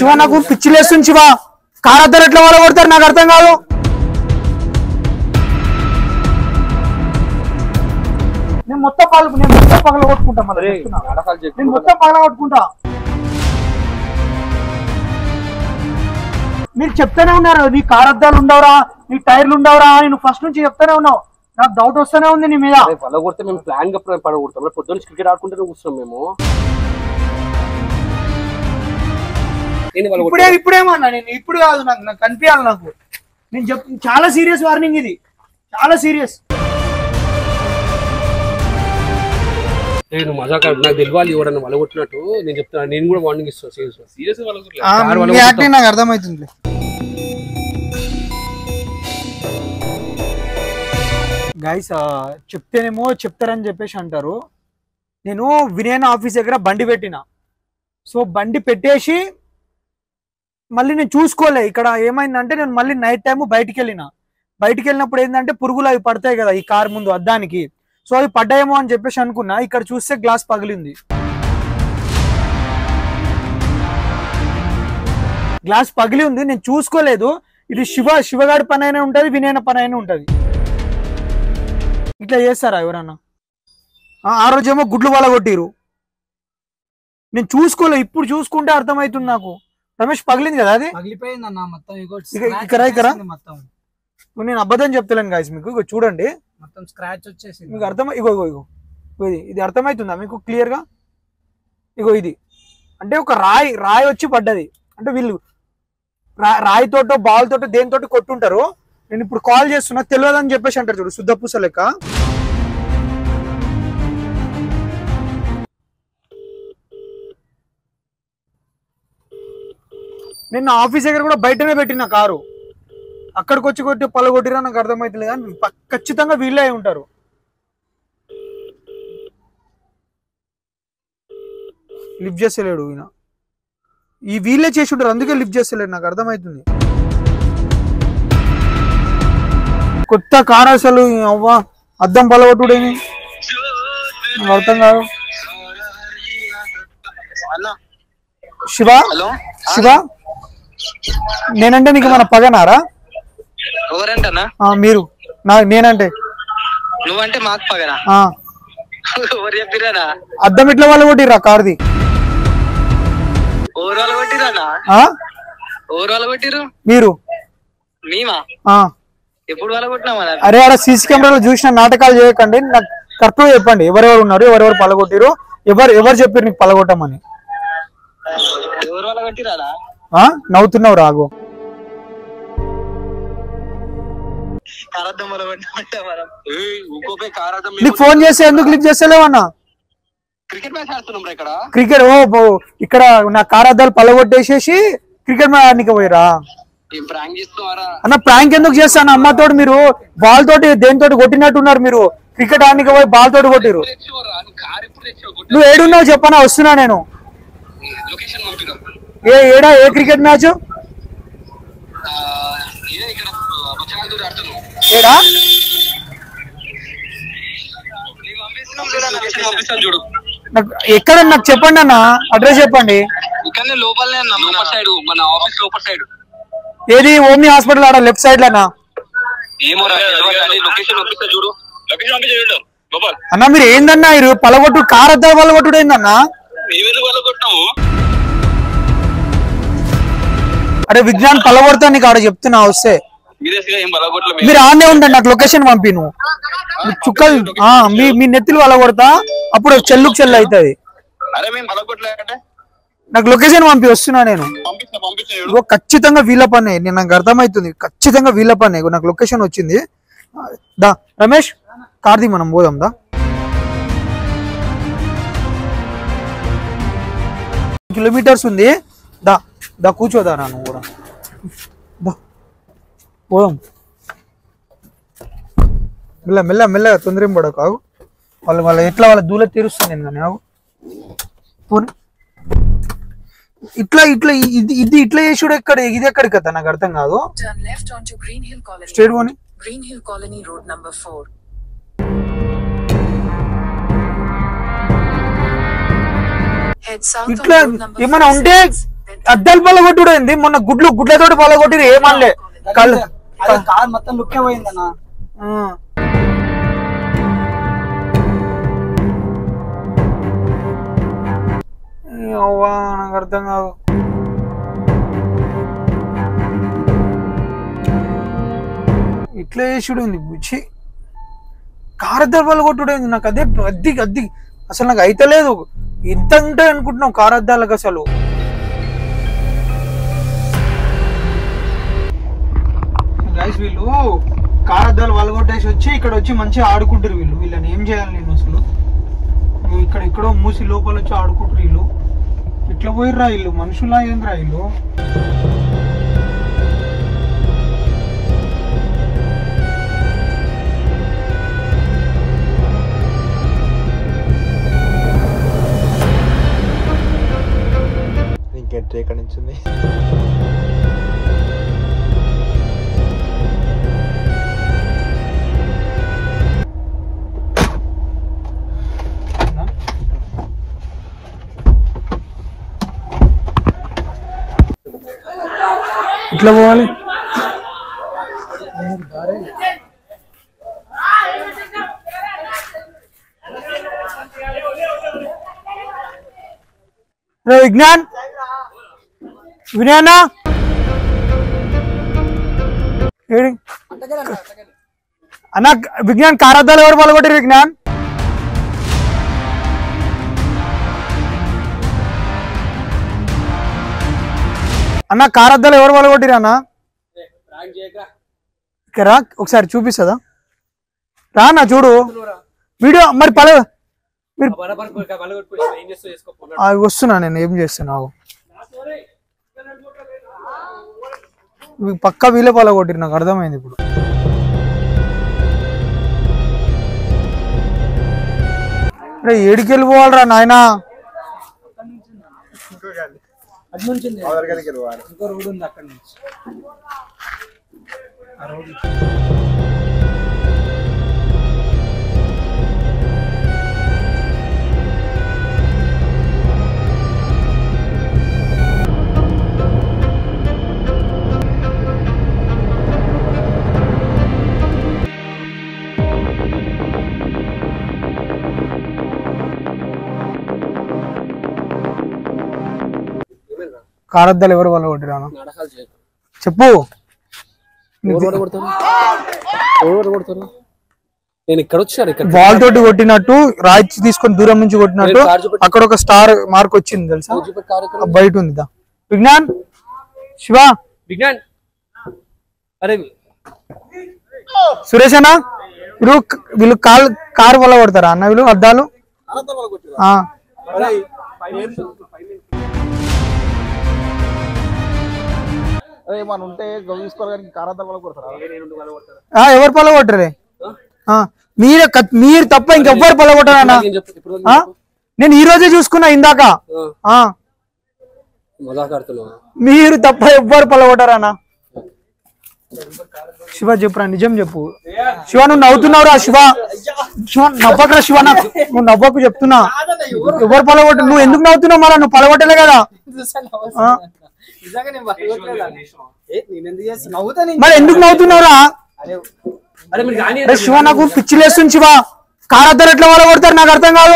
శివ నాకు పిచ్చిలేస్తుంది శివ కార్ అద్దరు ఎట్లా వాళ్ళ కొడతారు నాకు అర్థం కాదు నేను మొత్తం పగల నేను మొత్తం పగల కొట్టుకుంటా మళ్ళీ చెప్తున్నా. నాటకాలు చెప్పి నేను మొత్తం పగల కొట్టుకుంటా మీరు చెప్తానే ఉన్నారు నీ కార్ అద్దాలు ఉండవురా నీ టైర్లు ఉండవురా నేను ఫస్ట్ నుంచి చెప్తానే ఉన్నావు నాకు డౌట్ వస్తూనే ఉంది నీ మీద పల కొడితే మేము ప్లాన్ గా పడగొడతాం రేపు పొద్దున్న క్రికెట్ ఆడుకుంటూనే కూర్చున్నాం మేము నేను వాళ్ళ ఇప్పుడే ఇప్పుడేమన్నా నేను ఇప్పుడు కాదు నాకు నాకు కనిపించాలి నాకు నేను చెప్ చాలా సీరియస్ వార్నింగ్ ఇది చాలా సీరియస్ నేను మజాక్ ఆడు- నాకు తెలియాలి ఎవడన్నా వాళ్ళ కొట్టినట్టు నేను చెప్తాను నేను కూడా వార్నింగ్ ఇస్తాను సీరియస్ సీరియస్ మీ యాక్టింగ్ నాకు అర్థమవుతుంది గైస్ చెప్తేనేమో చెప్తారని చెప్పేసి అంటారు నేను వినయన్ ఆఫీస్ దగ్గర బండి పెట్టిన సో బండి పెట్టేసి మళ్ళీ నేను చూసుకోలే ఇక్కడ ఏమైందంటే నేను మళ్ళీ నైట్ టైం బయటికి వెళ్ళిన బయటికి వెళ్ళినప్పుడు ఏంటంటే పురుగులు అవి పడతాయి కదా ఈ కార్ ముందు అద్దానికి సో అవి పడ్డాయేమో అని చెప్పేసి అనుకున్నా ఇక్కడ చూస్తే గ్లాస్ పగిలింది గ్లాస్ పగిలి ఉంది నేను చూసుకోలేదు ఇది శివ శివగాడి పని అయినా ఉంటది వినయన పని అయినా ఉంటది ఇట్లా చేస్తారా ఎవరన్నా ఆ, ఆ రోజేమో గుడ్లు వాళ్ళ కొట్టిరు నేను చూసుకోలే ఇప్పుడు చూసుకుంటే అర్థమవుతుంది నాకు రమేష్ పగిలింది కదా అది పగిలిపోయింది అన్న మొత్తం ఇగో ఇక- scratch ఇక్కడ- ఇక్కడ? వచ్చేసింది మొత్తం నేను అబద్ధం చెప్తలేను గాయస్ మీకు ఇగో చూడండి మొత్తం స్క్రాచ్ వచ్చేసింది మీకు అర్థం ఇగో ఇగో ఇగో ఇగో ఇది ఇది అర్థమవుతుందా మీకు క్లియర్ గా ఇగో ఇది అంటే ఒక రాయి రాయి వచ్చి పడ్డది అంటే వీళ్ళు రా- రాయితోటో బాల్ తోటో దేనితోటి కొట్టుంటారు నేను ఇప్పుడు కాల్ చేస్తున్నా తెలియదని చెప్పేసి అంటారు చూడు శుద్ధ పూస లెక్క నేను నా ఆఫీస్ దగ్గర కూడా బయటనే పెట్టిన కారు అక్కడికి వచ్చి కొట్టి పళ్ళ కొట్టిరా నాకు అర్థమవుతుంది కానీ పక్- ఖచ్చితంగా వీళ్ళే అయి ఉంటారు లిఫ్ట్ చేస్తలేడు ఈయన ఈ వీళ్ళే చేసి ఉంటారు అందుకే లిఫ్ట్ చేస్తలేడు నాకు అర్థమవుతుంది కొత్త కార్ అసలు ఈ అవ్వ అద్దం పలగొట్టుడేమి నాకు అర్థం కాదు శివ హలో శివ నేనంటే నీకు మన పగనారా ఎవరంటనా ఆ, మీరు నా నేనంటే నువ్వంటే మాకు పగరా ఆ, ఎవరు చెప్పిరానా అద్దం ఇట్లా వాళ్ళు కొట్టిర్రా కార్ది ఓరు వాళ్ళు కొట్టిరానా ఆ? ఓరు వాళ్ళు కొట్టిరు మీరు మేమా ఆ. ఎప్పుడు వాళ్ళు కొట్టినామా అరే ఆడ సీసీ కెమెరాలో చూసిన నాటకాలు చేయకండి నాకు కరెక్ట్గా చెప్పండి ఎవరెవరు ఉన్నారు ఎవరెవరు పలగొట్టిరు ఎవరు ఎవరు చెప్పారు నీకు పలగొట్టమని ఎవరు వాళ్ళు కొట్టిరానా ఆ నవ్వుతున్నావు రాగు కరద్దం వాళ్ళు కొట్టినామంటే మనం ఇంకోపై కారాదం నీకు ఫోన్ చేస్తే ఎందుకు లిఫ్ట్ చేస్తలేవన్నా క్రికెట్ మ్యాచ్ ఆడుతున్నాం రా ఇక్కడ క్రికెట్ ఓ ఓ, ఇక్కడ నా కార్ అద్దాలు పలగొట్టేసేసి క్రికెట్ మ్యాచ్ ఆడనికి పోయిరా ఏం ప్రాంక్ చేస్తున్నారా అన్న ప్రాంక్ ఎందుకు చేస్తాను అమ్మతోటి మీరు బాల్ తోటి దేనితోటి కొట్టినట్టున్నారు మీరు క్రికెట్ ఆడనికి పోయి బాల్ తోటి కొట్టిరు తెచ్చేవారా నువ్వు కార్ ఎప్పుడు తెచ్చావు నువ్వు ఏడున్నావు చెప్పనా వస్తున్నా నేను లొకేషన్ పంపినాం ఏ ఏడా ఏ క్రికెట్ మ్యాచ్ ఏ ఇక్కడ బచ్చనాలు ఆడుతున్నాం ఏడా లొకేషన్ పంపిస్తాను చూడు నాకు ఎక్కడ నాకు చెప్పండి అన్న అడ్రస్ చెప్పండి ఇక్కడనే లోపలనే అన్న లోపల సైడ్ మన ఆఫీస్ లోపల సైడ్ ఏది ఓమ్ని హాస్పిటల్ ఆడ లెఫ్ట్ సైడ్ లోనా ఏమో లొకేషన్ పంపిస్తా చూడు లొకేషన్ పంపించే చూడు లోపల అన్న మీరు ఏందన్నా మీరు పలగొట్టు కార్ అద్దాలు పలగొట్టుడు ఏందన్నా మేమెందుకు వాళ్ళ కొట్టాము అరే విజ్ఞాన్ పలగొడతా నీకు ఆడ చెప్తున్నా వస్తే సీరియస్ గా ఏం బలగొట్ల మీరు ఆడనే ఉండండి నాకు లొకేషన్ పంపి నువ్వు మీ చుక్కలు ఆ, మీ మీ నెత్తిలు పలగొడతా అప్పుడు చెల్లుకు చెల్లు అవుతుంది అరే మేము బలగొట్టలే అంటే నాకు లొకేషన్ పంపి వస్తున్నా నేను పంపిస్తా పంపిస్తా చూడు ఇగో ఖచ్చితంగా వీళ్ళ పనే నేను నాకు అర్థమవుతుంది ఖచ్చితంగా వీళ్ళ పనే ఇగో నాకు లొకేషన్ వచ్చింది దా రమేష్ కార్ది మనం పోదాం దా కిలోమీటర్స్ ఉంది దా దా కూర్చోదా నా నువ్వు కూడా దా పోదాం మెల్ల మెల్ల మెల్లగా తొందర ఏం పడకు ఆగు వాళ్ళు వాళ్ళ ఎట్లా వాళ్ళ దూల తీరుస్తాను నేను కానీ ఆగు పోనీ ఇట్లా ఇట్లా ఇది ఇది ఇట్లా చేసుడు ఎక్కడ ఇది ఎక్కడి కదా నాకు అర్థం కాదు Turn left onto Green Hill Colony. Straight పోని Green Hill Colony Road number 4. Head south ఇట్లా on road number ఏమైనా ఉంటే 46. అద్దాలు పలగొట్టుడు ఏంది మొన్న గుడ్లు గుడ్లతోటి పలగొట్టిరు ఏమనలే కళ్ళు అది కార్ మొత్తం లుక్కే పోయిందన్న ఆ. ఏ అవ్వా నాకు అర్థం కాదు ఇట్లా చేసుడు ఉంది బుచ్చి కారద్దాలు పలగొట్టుడు ఏంది నాకు అదే అద్ది అద్ది అసలు నాకు అయితలేదు ఎంత ఉంటాయి అనుకుంటున్నావు కారద్దాలకు అసలు గైస్ వీళ్ళు కారద్దాలు వలగొట్టేసి వచ్చి ఇక్కడ వచ్చి మంచిగా ఆడుకుంటారు వీళ్ళు వీళ్ళని ఏం చేయాలి నేను అసలు ఇగో ఇక్కడ ఎక్కడో మూసి లోపల వచ్చి ఆడుకుంటారు వీళ్ళు ఇట్లా పోయిర్రా వీళ్ళు మనుషులా ఏంద్రా వీళ్ళు ఇంకెంట్రీ ఎక్కడి నుంచి ఉంది ఇట్లా పోవాలి రే విజ్ఞాన్ వినయనా ఏడి అన్న విజ్ఞాన్ కారద్దాలు ఎవరు పాల్గొట్టారు విజ్ఞాన్ అన్న కారద్దాలు ఎవరు పాల్గొట్టిరు అన్న ఇక్కడ రా ఒకసారి చూపిస్తుందా రా నా చూడు వీడియో మరి పల మీరు ఏం చేస్తూ చేసుకో ఆ, వస్తున్నా నేను ఏం చేస్తున్నా ఆగు. వీ- పక్కా వీలే పాల కొట్టిరు నాకు అర్థమైంది ఇప్పుడు రే ఏడికి వెళ్ళిపోవాలరా నాయనా అటు నుంచి ఉంది. అవతలకెళ్ళి వెళ్ళిపోవాలి. ఇంకో రోడ్ ఉంది అక్కడ నుంచి కారద్దాలు ఎవరు పాల కొట్టిరాను నాటకాలు చేయకు చెప్పు ఎవరు ఓడగొడతారు ఎవరు ఓడగొడతారు నేను ఇక్కడ వచ్చాను ఇక్కడ బాల్ తోటి కొట్టినట్టు రాయి తీసుకొని దూరం నుంచి కొట్టినట్టు నేను కారు చూపెట్టు. అక్కడ ఒక స్టార్ మార్క్ వచ్చింది తెలుసా చూపెట్టు కార్యక్రమం ఆ బయట ఉంది దా. విజ్ఞాన్ శివ విజ్ఞాన్ అరే సురేష్ అన్న వీళ్ళు వీళ్ళు కాల్ కారు వల్ల కొడతారా అన్న వీళ్ళు అద్దాలు ఆ. అరే మన ఉంటే గవ్వు తీసుకోవడానికి కారాంతాల వల్ల కొడతారా ఆ, ఎవరు పల్ల కొట్టరే ఆ, మీరే కత్- మీరు తప్ప ఇంకెవ్వరు పల్ల కొట్టారన్న ఏం చెప్పు ఇప్పుడు ఆ? నేను ఈ రోజే చూసుకున్నా ఇందాక ఆ మజాక్ ఆడుతున్నావు మీరు తప్ప ఎవ్వరు పల్ల కొట్టారన్న శివ చెప్పురా నిజం చెప్పు శివ నువ్వు నవ్వుతున్నావురా శివ శివ నవ్వకరా శివ నాకు నువ్వు నవ్వకు చెప్తున్నా ఎవరు పలగొట్ట నువ్వు ఎందుకు నవ్వుతున్నావు మళ్ళా నువ్వు పలగొట్టలే కదా ఆ? నిజంగా నేను పట్టుకోవట్లేదు. ఏ, నేను ఎందుకు చేస్తున్నా? నవ్వుతా నేను. మరి ఎందుకు నవ్వుతున్నావురా అరే మీరు కానీ అరే శివ నాకు పిచ్చి లేస్తుంది శివ కారద్దరు ఎట్లా వాళ్ళ కొడతారు నాకు అర్థం కాదు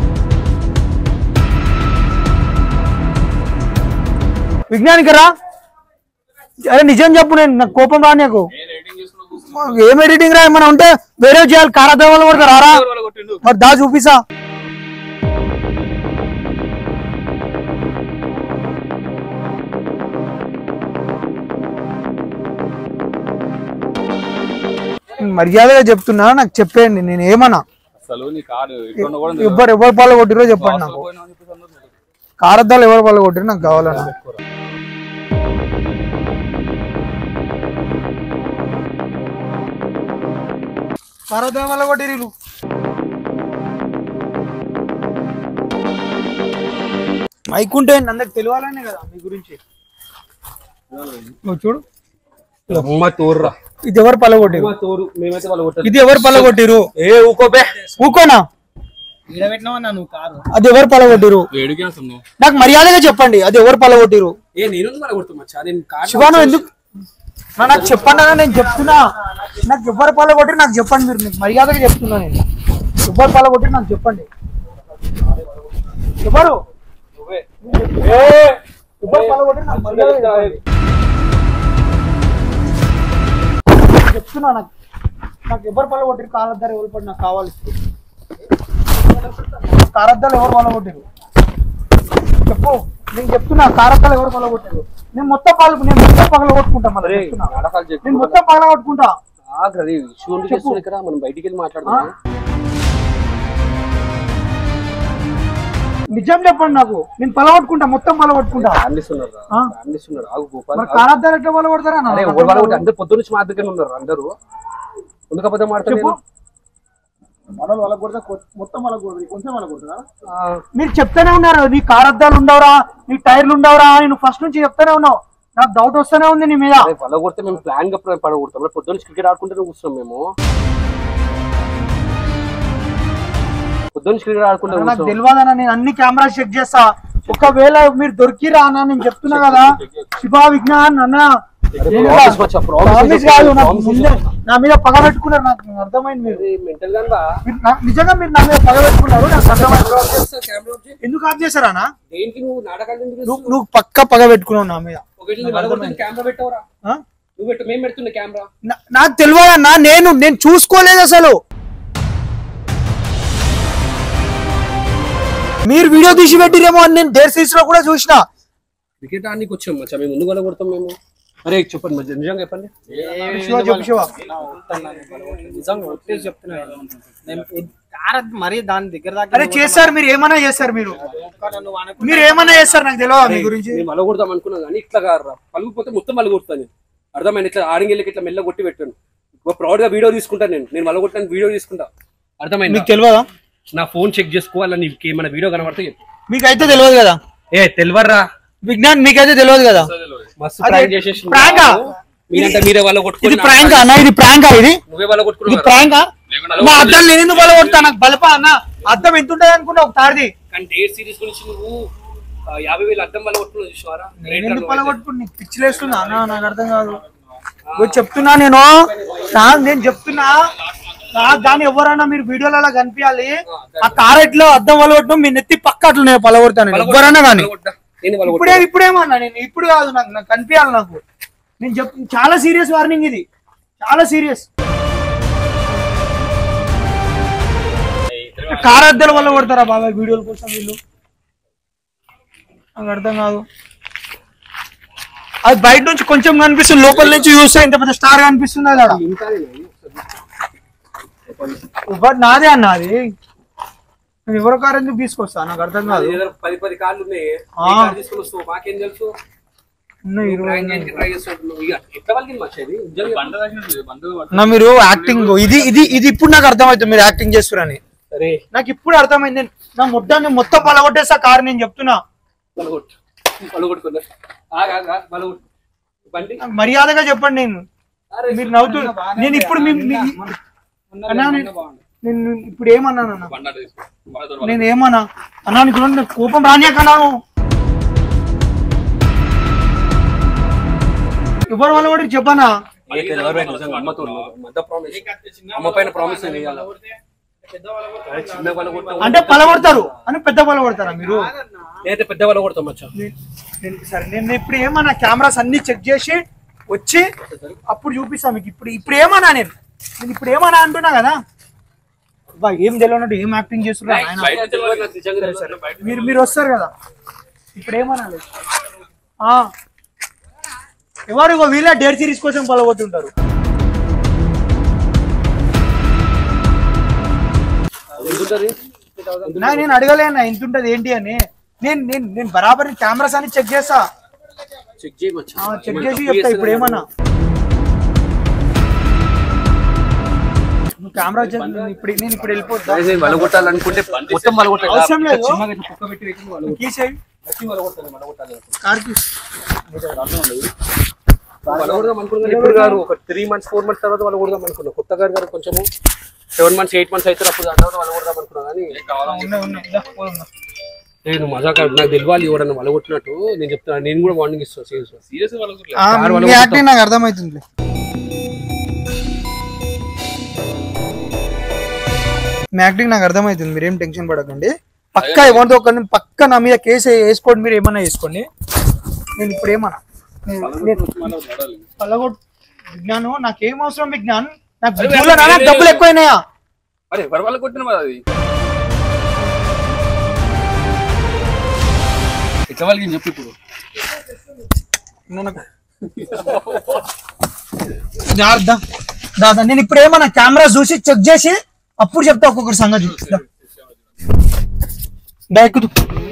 విజ్ఞానికరా అరే నిజం చెప్పు నేను నాకు కోపం రా నీకు ఏం ఎడిటింగ్ రా ఏమైనా ఉంటే వేరే చేయాలి కారద్దరు వాళ్ళు కొడతారు రారా మరి దా చూపిసా మర్యాదగా చెప్తున్నా నాకు చెప్పేయండి నేను ఏమన్నా అసలు నీ కారు ఇట్లా కూడా ఎవరు ఎవరు పాలు కొట్టిరో చెప్పండి నాకు కారద్దాలు ఎవరు పాలు కొట్టిరో నాకు కావాలన్నా కారద్దాలు వల్ల కొట్టిరు మైక్ ఉంటే అందరికి తెలియాలనే కదా మీ గురించి నువ్వు చూడు అమ్మ తోర్రా ఇది ఎవరు పలగొట్టిరు అమ్మ తోరు మేమైతే వాళ్ళు కొట్టారు ఇది ఎవరు పలగొట్టిరు ఏ ఊకోబే ఊకోనా ఈడబెట్టినావన్నా నువ్వు కారు అది ఎవరు పలగొట్టిరు ఏడుకే వస్తున్నావు నాకు మర్యాదగా చెప్పండి అది ఎవరు పలగొట్టిరు ఏ నేను వల్ల కొడుతున్నా మచ్చా నేను కార్ శివాను ఎందుకు నా నాకు చెప్పండి అన్న నేను చెప్తున్నా నాకు ఎవరు పలగొట్టి నాకు చెప్పండి మీరు మీకు మర్యాదగా చెప్తున్నా నేను ఎవరు పలగొట్టి నాకు చెప్పండి ఎవరు ఏ, ఎవరు పలగొట్టి నాకు మర్యాదగా చెప్పండి. నేను చెప్తున్నా నాకు నాకు ఎవరు పలగొట్టిరు కారద్దారు ఎవరు పడి నాకు కావాలి కారద్దాలు ఎవరు పలగొట్టిరు చెప్పు నేను చెప్తున్నా కారద్దాలు ఎవరు పలగొట్టారు నేను మొత్తం పాలు నేను మొత్తం పగల కొట్టుకుంటా మళ్ళీ చెప్తున్నా. నాటకాలు నేను చెప్పు మొత్తం పగల కొట్టుకుంటా ఆగ్రది శివుడు చేస్తుంది కదా మనం బయటికి వెళ్ళి మాట్లాడదాం నిజం చెప్పండి నాకు నేను పలగొట్టుకుంటా మొత్తం పలగొట్టుకుంటా ఫ్యామిలీస్ ఉన్నారు ఆ? ఫ్యామిలీస్ ఉన్నారు ఆగు గోపాల్ మరి కారద్దాలు ఎట్లా పలగొడతారా అరే నాకు ఎవరు వాళ్ళు అందరు పొద్దు నుంచి మా దగ్గర ఉన్నారు అందరూ ఎందుకు అబద్ధం చెప్పు ఆడుతున్నారు మనోళ్ళు వాళ్ళకి కొడతా మొత్తం వాళ్ళకి కొడుతుంది కొంచెం వాళ్ళకి కొడుతుందా మీరు చెప్తానే ఉన్నారు నీ కారద్దాలు ఉండవురా నీ టైర్లు ఉండవురా నేను ఫస్ట్ నుంచి చెప్తానే ఉన్నావు నాకు డౌట్ వస్తూనే ఉంది నీ మీద పల కొడితే మేము ప్లాన్ గా పడగొడతాం మరి పొద్దు నుంచి క్రికెట్ ఆడుకుంటూనే కూర్చున్నాం మేము పొద్దు నుంచి క్రికెట్ ఆడుకుంటూ నాకు కూర్చున్నాం తెలియదన్నా నేను అన్ని కెమెరా చెక్ చేస్తా ఒకవేళ మీరు దొరికిరా అన్న నేను చెప్తున్నా కదా శివా విజ్ఞాన్ అన్న నేను promise మచ్చా, promise promise చేసి కాదు నాకు promise ముందే నా మీద పగ పెట్టుకున్నారు నాకు అర్థమైంది మీరు మెంటల్ గా మీరు నా- నిజంగా మీరు నా మీద పగ పెట్టుకున్నారు నాకు అర్థమైంది ఎందుకు ఆఫ్ చేశారా అన్న దేనికి నువ్వు నాటకాలు ఎందుకు నువ్వు నువ్వు పక్క పగ పెట్టుకున్నావు నా మీద ఒకటి నీ వల్ల కెమెరా పెట్టవరా ఆ? నువ్వు పెట్టు మేము పెడుతున్నా కెమెరా నా- నాకు తెలియదన్నా నేను నేను చూసుకోలేదు అసలు మీరు వీడియో తీసి పెట్టిరేమో అని నేను డేర్ సీస్ లో కూడా చూసిన క్రికెట్ ఆడడానికి వచ్చాం మచ్చా మేము ముందు కూడా కొడతాం మేము అరే చెప్పండి మధ్య నిజంగా చెప్పండి శివ చెప్పు శివ నిజంగా ఒట్టేసి చెప్తున్నా నేను ఇది- కారు అది మరీ దాని దగ్గర దాకా అరే చేస్తారు మీరు ఏమైనా చేస్తారు మీరు నువ్వు అనుకో మీరు ఏమైనా చేస్తారు నాకు తెలియదు మీ గురించి నేను మళ్ళీ కొడదాం అనుకున్నా కానీ ఇట్లా కాదురా పలుకుపోతే మొత్తం మళ్ళీ కొడతాను నేను అర్థమైంది ఇట్లా ఆడింగెళ్ళకి ఇట్లా మెల్ల కొట్టి పెట్టాను ప్రౌడ్ గా వీడియో తీసుకుంటాను నేను నేను మళ్ళీ కొట్టాను వీడియో తీసుకుంటా అర్థమైంది మీకు తెలియదా నా ఫోన్ చెక్ చేసుకోవాలా నీకు ఏమైనా వీడియో కనబడితే చెప్పు. మీకైతే తెలియదు కదా ఏ తెలివర్రా విజ్ఞాన్ మీకైతే తెలియదు కదా మస్తు అదే ప్రాంక్ చేసేసి prank ఆ? మీరంటే మీరే వాళ్ళ కొట్టుకొని ఇది ప్రాంక్ అన్న ఇది ప్రాంక్ ఇది నువ్వే వాళ్ళ ఇది కొట్టుకున్నావు ప్రాంక్ నా అద్దం నేను ఎందుకు బల కొడతా నాకు బలపా అన్న అద్దం ఎంత ఉంటుంది అనుకున్నా ఒక తాడిది కానీ డేట్ సిరీస్ గురించి నువ్వు ఆ, యాభై వేలు అద్దం వల్ల కొట్టుకున్నావు చూసారా నేను ఎందుకు బల కొట్టుకుని నీకు పిచ్చిలేస్తుందా అన్న నాకు అర్థం కాదు ఇగో చెప్తున్నా నేను నా- నేను చెప్తున్నా నా- దాన్ని ఎవరైనా మీరు వీడియోలలో కనిపించాలి ఆ కారెట్లో అద్దం వల్ల కొట్టడం మీ నెత్తి పక్క అట్లా నేను పలగొడతాను ఎవరైనా కానీ నేను వాళ్ళ ఇప్పుడే ఇప్పుడేమన్నా నేను ఇప్పుడు కాదు నాకు నాకు కనిపించాలి నాకు నేను చెప్ చాలా సీరియస్ వార్నింగ్ ఇది చాలా సీరియస్ కార్ అద్దెల వల్ల కొడతారా బాబాయ్ వీడియోల కోసం వీళ్ళు నాకు అర్థం కాదు అది బయట నుంచి కొంచెం కనిపిస్తుంది లోపల నుంచి చూస్తే ఇంత పెద్ద స్టార్ కనిపిస్తుంది అది ఆడ. బట్ నాదే అన్న అది నేను ఎవరో కార్ ఎందుకు తీసుకొస్తా నాకు అర్థం కాదు నీ దగ్గర పది పది కార్లు ఉన్నాయి ఆ. ఏ కార్ తీసుకొని వస్తావు మాకేం తెలుసు ఉన్నాయి ఇరవై ప్రాంక్ చేయడానికి ట్రై చేస్తున్నావు ఇక ఎట్లా వాళ్ళకి మర్చేది నిజంగా బంధు నా మీరు యాక్టింగ్ ఇది ఇది ఇది ఇప్పుడు నాకు అర్థమవుతుంది మీరు యాక్టింగ్ చేస్తున్నారని సరే నాకు ఇప్పుడు అర్థమైంది నేను- నా ముద్దాన్ని మొత్తం పలగొట్టేసా కారు నేను చెప్తున్నా పలగొట్టు పలగొట్టుకున్నా ఆగా ఆగా పలగొట్టు బండి నాకు మర్యాదగా చెప్పండి నేను అరే, మీరు నవ్వుతూ నేను ఇప్పుడు మీ మీ- అన్నా నేను నేను ఇప్పుడు ఏమన్నాను అన్న బండ తీసుకో వాళ్ళతో నేను ఏమన్నా అన్నా నీకు రెండు కోపం రానియకన్నాను ఎవరు వాళ్ళ వాడికి చెప్పనా ఏ తెలియదు నిజంగా అమ్మతో మధ్య ప్రామిస్ అమ్మ పైన ప్రామిస్ చేయాలి అరే, చిన్న వాళ్ళ కొడతాం అంటే పలగొడతారు అని పెద్ద పలగొడతారా మీరు నేనైతే పెద్ద వాళ్ళ కొడతాం మచ్చా నేను- నేను సరే నేను ఇప్పుడు ఏమన్నా కెమెరాస్ అన్ని చెక్ చేసి వచ్చి అప్పుడు చూపిస్తా మీకు ఇప్పుడు ఇప్పుడు ఏమన్నా నేను నేను ఇప్పుడు ఏమన్నా అంటున్నా కదా అబ్బా ఏం తెలియనట్టు ఏం యాక్టింగ్ చేస్తున్నారు ఆయన బయట తెలియదు నాకు నిజంగా తెలియదు. బయట మీరు మీరు వస్తారు కదా ఇప్పుడు ఏమనాలి ఆ. ఎవరు ఇగో వీళ్ళ డేర్ సిరీస్ కోసం పలగొట్టుంటారు ఎందుకుంటది? నా నేను అడగలేనా ఎంత ఉంటది ఏంటి అని నేను నేను నేను బరాబర్ కెమెరాస్ అని చెక్ చేస్తా చెక్ చేయి మచ్చా. ఆ, చెక్ ఏమైనా చేసి తప్పు చెప్తా ఇప్పుడు చేస్తే ఏమన్నా నువ్వు కెమెరా చెక్ ఇప్పుడు నేను ఇప్పుడు వెళ్ళిపోతా guys, నేను వలగొట్టాలనుకుంటే మొత్తం వలగొట్టాలి. అవసరం లేదు. చిన్నగా ఇట్లా కుక్క పెట్టి పెట్టి వలగొట్టాలి. కీసేయి గట్టి వలగొట్టాలి, వలగొట్టాలి. కార్ కీస్ వలగొడదాం అనుకున్నా ఇప్పుడు గారు ఒక త్రీ మంత్స్ ఫోర్ మంత్స్ తర్వాత వలగొడదాం అనుకున్నా కొత్త గారు గారు కొంచెము సెవెన్ మంత్స్ ఎయిట్ మంత్స్ అయితే అప్పుడు దాని తర్వాత వలగొడదాం అనుకున్నా కానీ నేను మజాక్ ఆడు. నాకు తెలియాలి ఎవడన్నా వలగొట్టినట్టు నేను చెప్తాను నేను కూడా వార్నింగ్ ఇస్తాను సీరియస్ సీరియస్ వాళ్ళు ఆ, కారు వల్ల మీ యాక్టింగ్ నాకు అర్థమవుతుంది మీ యాక్టింగ్ నాకు అర్థమవుతుంది మీరేం టెన్షన్ పడకండి పక్క ఎవరితో ఒకరిని పక్క నా మీద కేసు వేసుకోండి మీరు ఏమన్నా వేసుకోండి నేను ఇప్పుడు ఏమన్నా నేను- నేను పల్లగొట్ విజ్ఞానం నాకేం అవసరం విజ్ఞాన్ నాకు అరే, బుద్ధుల్లో నానా అరే, డబ్బులు ఎక్కువైనాయా అరే ఎవరు వాళ్ళ కొట్టిన మరి అది ఎట్లా వాళ్ళకి చెప్పు ఇప్పుడు దాదా దాదా నేను ఇప్పుడు ఏమన్నా కెమెరా చూసి చెక్ చేసి అప్పుడు చెప్తా ఒక్కొక్కటి సంగతి దా. దా ఎక్కుదు